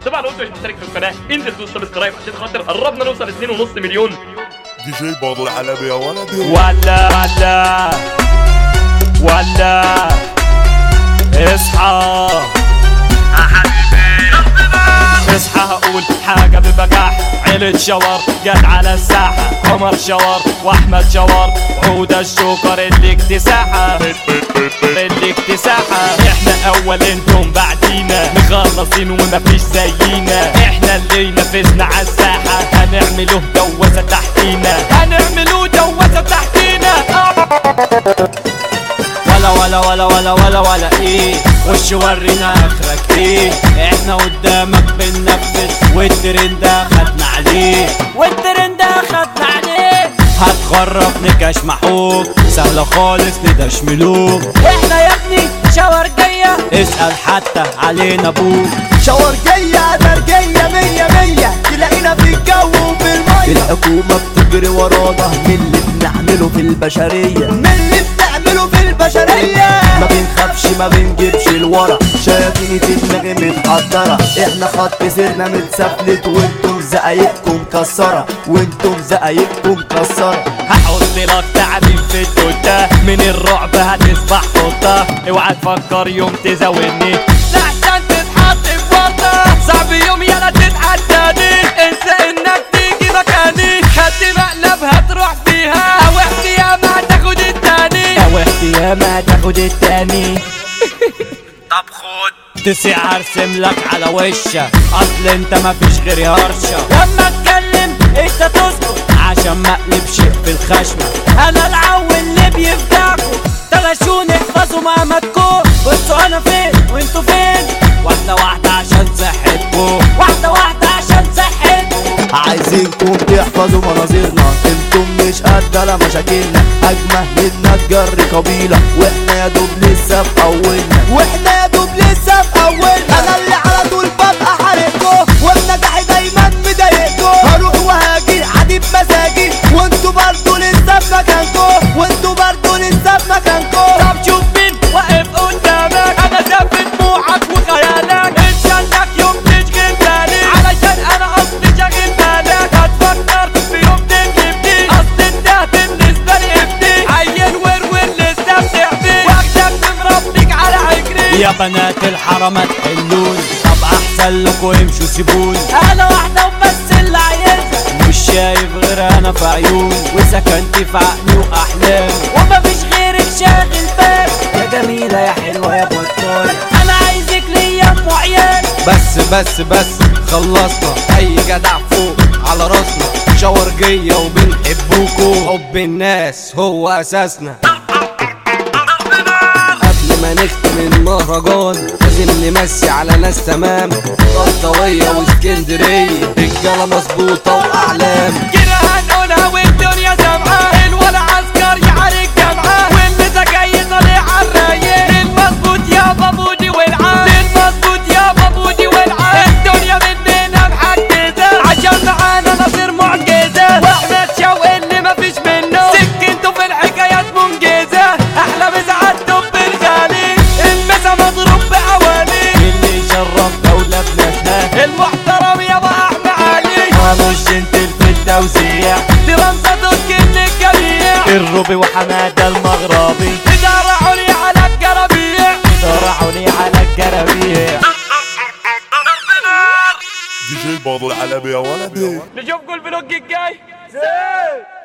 طبعا لو انت مش مشترك في القناه انزل دوس سبسكرايب عشان خاطر قربنا نوصل 2.5 مليون دي جي بدر العلبي يا ولدي ولا ولا ولا اصحى اصحى هقول حاجة ببجاح عيلة شوار جت على الساحة عمر شوار واحمد شوار عودة الشوكر اللي اكتساحة اللي اكتساحة احنا اول انتم بعدينا مخلصين ومفيش زينا احنا اللي نفذنا على الساحة هنعمله دوسة تحتينا هنعمله دوسة تحتينا ولا ولا ولا ولا ولا ولا ايه وش ورينا اخرك ايه احنا قدامك بننفذ والترند ده خدنا عليه والترند ده خدنا عليه هتخرف نكش محوك سهلة خالص ندش ملوك احنا يا ابني شاور جاية اسأل حتى علينا ابوك شاور جاية درجية مية مية تلاقينا في الجو وفي المية الحكومة بتجري ورانا من اللي بنعمله في البشرية من اللي بنعمله في البشرية ما بنخافش ما بنجيبش الورا شايفين في دماغي متحضرة احنا خط سيرنا متسفلت وانتم زقايقكم مكسرة وانتم زقايقكم مكسرة هحط لك تعليم في التوتة من الرعب هتصبح قطة اوعى تفكر يوم تزاولني لحسن تتحط في ورطة صعب يوم يلا تتعداني انسى انك تيجي مكاني خدت مقلب هتروح فيها او احتيام هتاخد التاني او احتيام هتاخد التاني طب خد تسيع ارسم لك على وشك اصل انت مفيش غير هرشة لما اتكلم انت تسكت عشان ما اقلبش في الخشمة انا العو اللي بيفدعكوا تلاشوني احفظوا مهمتكم بصوا انا فين وانتوا فين واحدة واحدة عشان صحتكم واحدة واحدة عشان صحتكم عايزينكم تحفظوا مناظرنا انتم مش قد على مشاكلنا اجمل منا تجري قبيله واحنا يا دوب لسه في اولنا واحنا يا دوب لسه في اولنا انا اللي على طول ببقى حارقكم والنجاح دايما مضايقكم هروح وهاجي عادي بمزاجي وانتوا برضه لسه في مكانكم وانتوا برضه لسه في مكانكم طب شوف مين واقف قدامك انا شايف دموعك وخيالك انسى انك يوم تشغل بالي علشان انا اصلي شاغل بالك هتفكر في يوم تنجبني اصل انت بالنسبه لي ابني عيل ورور لسه بتحبي واخدك مربيك على عجري يا بنات الحرم تحلوني طب احسن لكم امشوا سيبوني انا واحده وبس اللي عايزها مش شايف غير انا في عيوني وسكنت في عقلي واحلامي ومفيش غيرك شاغل بالي يا جميله يا حلوه يا بطايه انا عايزك ليا ام وعيال بس بس بس خلصنا اي جدع فوق على راسنا شاورجية وبنحبوكوا حب الناس هو اساسنا قبل ما نختم المهرجان لازم نمسي على ناس تمام طنطاوية واسكندرية رجالة مظبوطة واعلام كده هنقولها والدنيا سامعة الولا عسكر يعارك جامعة واللي ده جاي طالع عالرايق المظبوط يا بابودي والعام المظبوط يا بابودي والعام الدنيا مننا محجزة عشان معانا نصير معجزة واحمد شوقي اللي مفيش منه سكنته في الحكايات منجزة احلى مساعات دب الغالي المسا مضروب بأواني اللي يشرف دولة بناسها المحترم يا احمد علي مش انت في التوزيع دي رمزة كل الجميع الروبي وحمادة المغربي تدرعوني على الجرابيع تدرعوني على الجرابيع دي جي بدر العلبي يا ولدي نشوفكم الفلوج الجاي